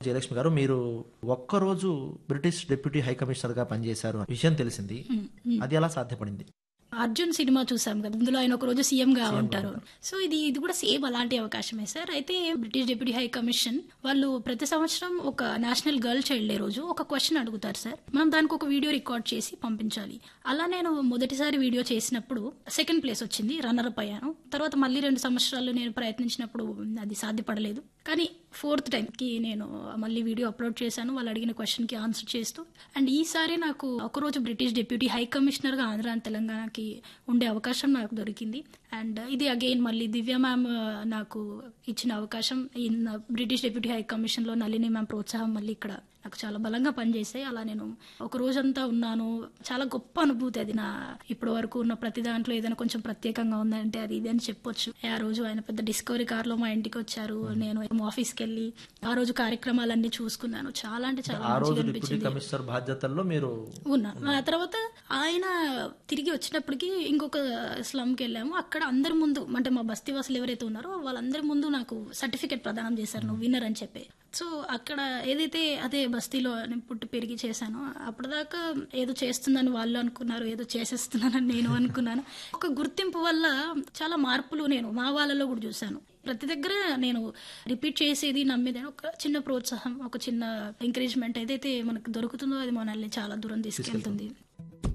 జయలక్ష్మి గారు మీరు ఒక్కరోజు బ్రిటిష్ డిప్యూటీ హై కమిషనర్ గా పనిచేశారు అనే విషయం తెలిసింది అది ఎలా సాధ్యపడింది అర్జున్ సినిమా చూసాం కదా అందులో ఆయన ఒక రోజు సీఎం గా ఉంటారు సో ఇది ఇది కూడా సేమ్ అలాంటి అవకాశమే సార్ అయితే బ్రిటిష్ డిప్యూటీ హై కమిషన్ వాళ్ళు ప్రతి సంవత్సరం ఒక నేషనల్ గర్ల్ చైల్డ్ డే రోజు ఒక క్వశ్చన్ అడుగుతారు సార్ మనం దానికి ఒక వీడియో రికార్డ్ చేసి పంపించాలి అలా నేను మొదటిసారి వీడియో చేసినప్పుడు సెకండ్ ప్లేస్ వచ్చింది రన్నర్ అప్ అయ్యాను తర్వాత మళ్ళీ రెండు సంవత్సరాలు నేను ప్రయత్నించినప్పుడు అది సాధ్యపడలేదు కానీ ఫోర్త్ టైంకి నేను మళ్ళీ వీడియో అప్లోడ్ చేశాను వాళ్ళు అడిగిన క్వశ్చన్కి ఆన్సర్ చేస్తూ అండ్ ఈసారి నాకు ఒకరోజు బ్రిటిష్ డిప్యూటీ హై కమిషనర్గా ఆంధ్ర అండ్ తెలంగాణకి ఉండే అవకాశం నాకు దొరికింది అండ్ ఇది అగైన్ మళ్ళీ దివ్య మ్యామ్ నాకు ఇచ్చిన అవకాశం ఇన్ బ్రిటిష్ డిప్యూటీ హై కమిషన్లో నళిని మ్యామ్ ప్రోత్సాహం మళ్ళీ ఇక్కడ నాకు చాలా బలంగా పనిచేసాయి అలా నేను ఒక రోజంతా ఉన్నాను చాలా గొప్ప అనుభూతి అది నా ఇప్పటి వరకు ఉన్న ప్రతి దాంట్లో ఏదైనా కొంచెం ప్రత్యేకంగా ఉందంటే అది ఇది అని చెప్పొచ్చు ఆ రోజు ఆయన పెద్ద డిస్కవరీ కార్లో మా ఇంటికి వచ్చారు నేను ఆఫీస్కి వెళ్ళి ఆ రోజు కార్యక్రమాలన్నీ చూసుకున్నాను చాలా అంటే చాలా ఆ రోజు మంచిగా డిప్యూటీ అనిపించింది కమిషనర్ బాధ్యతల్లో మీరు ఉన్నాను ఆ తర్వాత ఆయన తిరిగి వచ్చినప్పటికి ఇంకొక స్లమ్కి వెళ్ళాము అక్కడ అందరి ముందు అంటే మా బస్తీ వాసులు ఎవరైతే ఉన్నారో వాళ్ళందరి ముందు నాకు సర్టిఫికేట్ ప్రదానం చేశారు నువ్వు విన్నర్ అని చెప్పి సో అక్కడ ఏదైతే అదే బస్తీలో నేను పుట్టి పెరిగి చేశానో అప్పటిదాకా ఏదో చేస్తుందని వాళ్ళు అనుకున్నారు ఏదో చేసేస్తున్నానని నేను అనుకున్నాను ఒక గుర్తింపు వల్ల చాలా మార్పులు నేను మా వాళ్ళలో కూడా చూశాను ప్రతి దగ్గర నేను రిపీట్ చేసేది నమ్మేది ఒక చిన్న ప్రోత్సాహం ఒక చిన్న ఎంకరేజ్మెంట్ ఏదైతే మనకు దొరుకుతుందో అది మనల్ని చాలా దూరం తీసుకెళ్తుంది